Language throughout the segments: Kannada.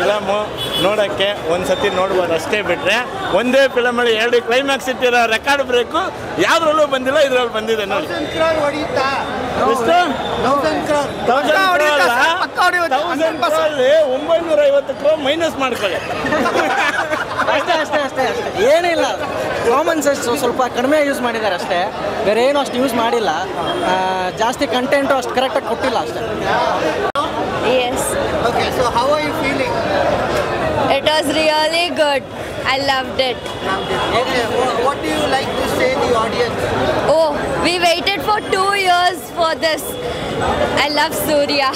ಫಿಲಮು ನೋಡೋಕ್ಕೆ ಒಂದು ಸತಿ ನೋಡ್ಬೋದು ಅಷ್ಟೇ ಬಿಟ್ಟರೆ ಒಂದೇ ಫಿಲಮಲ್ಲಿ ಎರಡು ಕ್ಲೈಮ್ಯಾಕ್ಸ್ ಇಟ್ಟಿರೋ ರೆಕಾರ್ಡ್ ಬ್ರೇಕು ಯಾವುದ್ರಲ್ಲೂ ಬಂದಿಲ್ಲ ಇದರಲ್ಲಿ ಬಂದಿದೆ ನೋಡಿ ಎಷ್ಟು ತೌಸಂಡ್ ಕ್ರೋಲ್ಲಿ ಒಂಬೈನೂರ ಐವತ್ತು ಕ್ರೋ ಮೈನಸ್ ಮಾಡ್ಕೊಳ್ಳಿ ಅಷ್ಟೇ ಅಷ್ಟೇ ಅಷ್ಟೇ ಅಷ್ಟೇ ಏನಿಲ್ಲ ಕಾಮನ್ ಸೆನ್ಸ್ ಸ್ವಲ್ಪ ಕಡಿಮೆ ಯೂಸ್ ಮಾಡಿದ್ದಾರೆ ಅಷ್ಟೇ ಬೇರೆ ಏನು ಅಷ್ಟು ಯೂಸ್ ಮಾಡಿಲ್ಲ ಆ, ಜಾಸ್ತಿ ಕಂಟೆಂಟು ಅಷ್ಟು ಕರೆಕ್ಟಾಗಿ ಕೊಟ್ಟಿಲ್ಲ ಅಷ್ಟೇ Yes, Okay, so how are you feeling? it was really good. I loved it. Okay, wha- what do you like to say the audience? Oh, we waited for two years for this. I love Surya.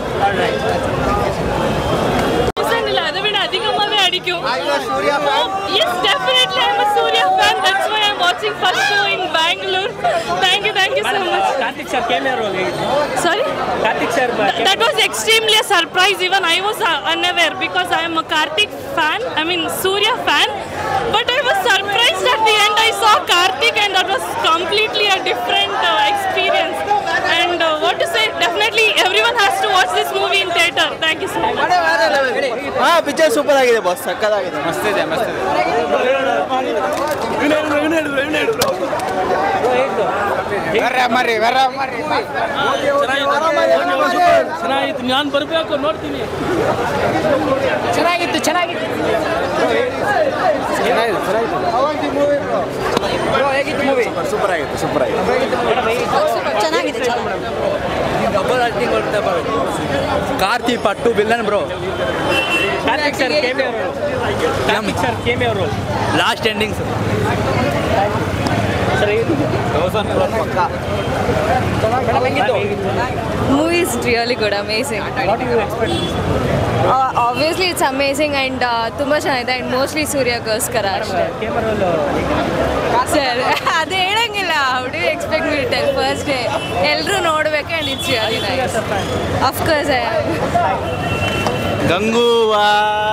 இல்ல அதை விட அதிகமாவே அடிக்கும் Are you a Surya fan? Yes, definitely I'm a Surya fan. That's why I'm watching first show in Bangalore. Thank you, thank you so much. Karthik sir cameo role ಹೇಗಿತ್ತು Sorry? Karthik sir Th- That was extremely a surprise. Even I was uh, unaware because I am a Karthik fan. I mean Surya fan. But I was surprised at the end. I saw Karthik and that was completely a different uh, experience. And uh, what to say? Definitely everyone has to watch this movie in theater. Thank you so much. ಹಾಂ ಪಿಕ್ಚರ್ ಸೂಪರ್ ಆಗಿದೆ ಬಾಸ್ ಸಕ್ಕದಾಗಿದೆ ಮಸ್ತಿದೆ ಮಸ್ತಿದೆ ಚೆನ್ನಾಗಿತ್ತು ನಾನು ಬರಬೇಕು ನೋಡ್ತೀನಿ ಚೆನ್ನಾಗಿತ್ತು ಚೆನ್ನಾಗಿತ್ತು ಹೇಗಿತ್ತು ಮೂವಿ ಸೂಪರ್ ಆಗಿತ್ತು ಸೂಪರ್ ಆಗಿತ್ತು ಚೆನ್ನಾಗಿದೆ ಕಾರ್ತಿ ಪಟ್ಟು ಬಿಲ್ಲನ್ ಬ್ರೋ ಕಾರ್ತಿಕ್ ಸರ್ ಕೇಮೆ ಅವರು ಕಾರ್ತಿಕ್ ಸರ್ ಕೇಮೆ ಅವರು last endings sir Movie is really good, amazing. Uh, obviously it's amazing and uh, ತುಂಬ ಚೆನ್ನಾಗಿದೆ ಆ್ಯಂಡ್ ಮೋಸ್ಟ್ಲಿ ಸೂರ್ಯಗೋಸ್ಕರ ಅಷ್ಟೇ ಕೇಮೆ ರೋಲ್ ಸರ್ ಅದು ಹೇಳಂಗಿಲ್ಲ how do expect me tell first day ಎಲ್ಲರೂ ನೋಡ್ಬೇಕು and it's really nice of course Kanguva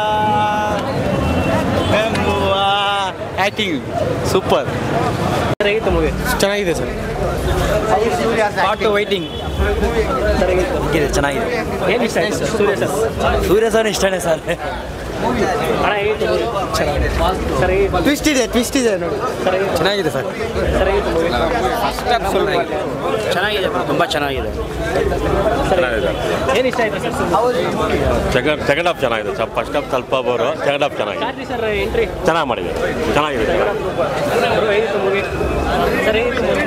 Kanguva acting super ಹೇಗಿತ್ತು ಮೂವಿ ಚೆನ್ನಾಗಿದೆ ಸರ್ ಪಾಟು ವೈಟಿಂಗ್ ಚೆನ್ನಾಗಿದೆ ಏನು ಇಷ್ಟ ಆಯ್ತು sir Suriya sir Suriya sir ಇಷ್ಟನೇ ಸರ್ ಹಣ ಹೇಗಿತ್ತು ಮೂವಿ ಚೆನ್ನಾಗಿದೆ ಸರ್ ಹೇಗಿತ್ತು ಟ್ವಿಸ್ಟ್ ಇದೆ ಟ್ವಿಸ್ಟ್ ಇದೆ ನೋಡಿ ಸರ್ ಹೇಗಿತ್ತು ಚೆನ್ನಾಗಿದೆ ಸರ್ ಸರ್ ಹೇಗಿತ್ತು ಮೂವಿ ಚೆನ್ನಾಗಿದೆ ತುಂಬ ಚೆನ್ನಾಗಿದೆ ಸರ್ ಏನು ಇಷ್ಟ ಆಯ್ತು ಸರ್ ಸೆಕೆಂಡ್ ಸೆಕೆಂಡ್ ಹಾಫ್ ಚೆನ್ನಾಗಿದೆ ಫಸ್ಟ್ ಹಾಫ್ ಸ್ವಲ್ಪ ಬೋರು ಸೆಕೆಂಡ್ ಹಾಫ್ ಚೆನ್ನಾಗಿದೆ ಕಾರ್ತಿ ಸರ್ ಎಂಟ್ರಿ ಚೆನ್ನಾಗಿ ಮಾಡಿದೆ ಚೆನ್ನಾಗಿದೆ ಬ್ರೋ ಹೇಗಿತ್ತು ಮೂವಿ ಸರ್ ಹೇಗಿತ್ತು ಮೂವಿ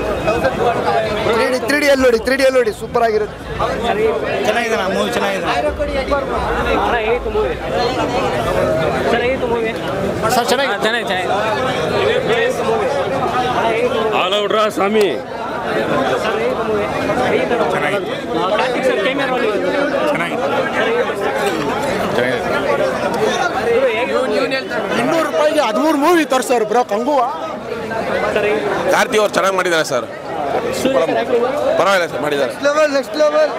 ತ್ರೀ ಡಿ ಅಲ್ಲಿ ನೋಡಿ ತ್ರೀ ಡಿ ಅಲ್ಲಿ ನೋಡಿ ಸೂಪರ್ ಆಗಿರುತ್ತೆ ಚೆನ್ನಾಗಿದೆ ನಾ ಮೂವಿ ಚೆನ್ನಾಗಿದೆ ಹಣ ಹೇಗಿತ್ತು ಮೂವಿ ಸರ್ ಹೇಗಿತ್ತು ಮೂವಿ ಸರ್ ಚೆನ್ನಾಗಿದೆ ಚೆನ್ನಾಗಿ ಚೆನ್ನಾಗಿ ಹೇಗಿತ್ತು ಮೂವಿ ಹಣ ಹೇಗಿತ್ತು ಆಲ್ ಔಟ್ರಾ ಸ್ವಾಮಿ ಸರ್ ಹೇಗಿತ್ತು ಮೂವಿ ಹೇಗಿತ್ತು ಕಾರ್ತಿಕ್ ಸರ್ ಕೇಮೆ ರೋಲ್ ಇನ್ನೂರು ರೂಪಾಯಿಗೆ ಹದಿಮೂರು ಮೂವಿ ತೋರಿಸೋರು ಬ್ರೋ ಕಂಗುವ ಸರ್ ಹೇಗಿತ್ತು ಕಾರ್ತಿ ಅವ್ರು ಚೆನ್ನಾಗಿ ಮಾಡಿದ್ದಾರೆ ಸರ್ ಪರವಾಗಿಲ್ಲ ಸರ್ ಮಾಡಿದ್ದಾರೆ level next level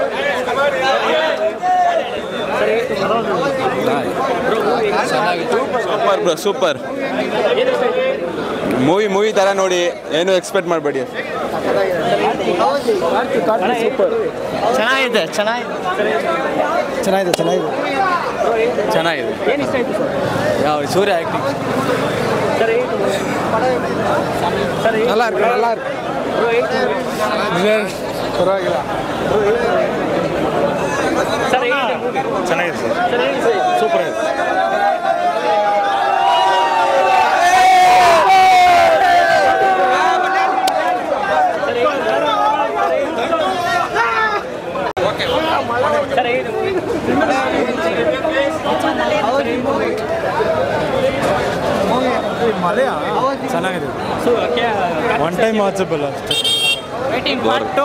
super bro super movie movie ಥರ ನೋಡಿ ಏನು ಎಕ್ಸ್ಪೆಕ್ಟ್ ಮಾಡಬೇಡಿ ಚೆನ್ನಾಗಿದೆ ಚೆನ್ನಾಗಿದೆ ಚೆನ್ನಾಗಿದೆ ಚೆನ್ನಾಗಿದೆ ಚೆನ್ನಾಗಿದೆ ಏನು ಇಷ್ಟ ಆಯ್ತು ಸರ್ ಯಾವ ಸೂರ್ಯ ಆ್ಯಕ್ಟಿಂಗ್ ಸರ್ ಹೇಗಿತ್ತು ಮೂವಿ ಸರ್ ಹೇಗಿತ್ತು நல்லா இருக்கு நல்லா இருக்கு ಬ್ರೋ ಹೇಗಿತ್ತು ಮೂವಿ ಪರವಾಗಿಲ್ಲ ಸರ್ ಹೇಗಿತ್ತು ಮೂವಿ ಚೆನ್ನಾಗಿದೆ ಸರ್ ಸರ್ ಹೇಗಿತ್ತು ಸೂಪರ್ ಆಗಿದೆ ಸರ್ ಹೇಗಿತ್ತು ಮೂವಿ ಚೆನ್ನಾಗಿದೆ ಸೊ ಒನ್ ಟೈಮ್ ವಾಚಬಲ್ ಅಷ್ಟೇ ವೇಟಿಂಗ್ ಪಾರ್ಟ್ ಟು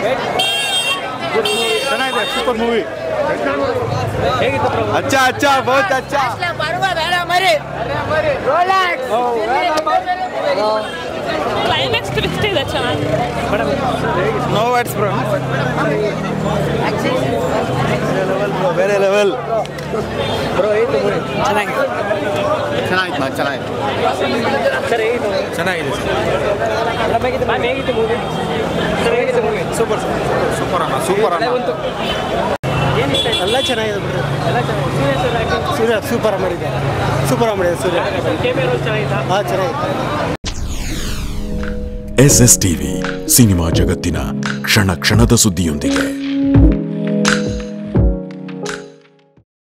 ಚೆನ್ನಾಗಿದೆ ಸೂಪರ್ ಮೂವಿ ಹೇಗಿತ್ತು ಬ್ರೋ ಅಚ್ಚಾ ಅಚ್ಚಾ ಬಹುತ್ ಅಚ್ಚಾ ಕ್ಲೈಮ್ಯಾಕ್ಸ್ ಟ್ವಿಸ್ಟ್ ಇದೆ ಚೆನ್ನಾಗಿ ನೋ ವರ್ಡ್ಸ್ ಬ್ರೋ ಬೇರೆ ಲೆವೆಲ್ ಬ್ರೋ ಹೇಗಿತ್ತು ಮೂವಿ ಚೆನ್ನಾಗಿದೆ ಚೆನ್ನಾಗಿತ್ತು ಚೆನ್ನಾಗಿದೆ ಸರ್ ಹೇಗಿತ್ತು ಮೂವಿ ಚೆನ್ನಾಗಿದೆ ಮೇಡಮ್ ಹೇಗಿತ್ತು ಮ್ಯಾಮ್ ಹೇಗಿತ್ತು ಮೂವಿ ಸರ್ ಹೇಗಿತ್ತು ಮೂವಿ ಸೂಪರ್ ಸೂಪರ್ ಅಣ್ಣ ಸೂಪರ್ ಅಣ್ಣ ಏನು ಇಷ್ಟ ಆಯ್ತು ಎಲ್ಲ ಚೆನ್ನಾಗಿದೆ ಬಿಡ್ರಿ ಎಲ್ಲ ಚೆನ್ನಾಗಿ ಸೀರಿಯಸ್ ಆಗಿ ಸೂರ್ಯ ಸೂಪರ್ ಮಾಡಿದ್ದಾರೆ ಸೂಪರ್ ಮಾಡಿದ್ದಾರೆ ಸೂರ್ಯ ಹಾಂ ಚೆನ್ನಾಗಿತ್ತು ಎಸ್ ಎಸ್ ಟಿವಿ ಸಿನಿಮಾ ಜಗತ್ತಿನ ಕ್ಷಣ ಕ್ಷಣದ ಸುದ್ದಿಯೊಂದಿಗೆ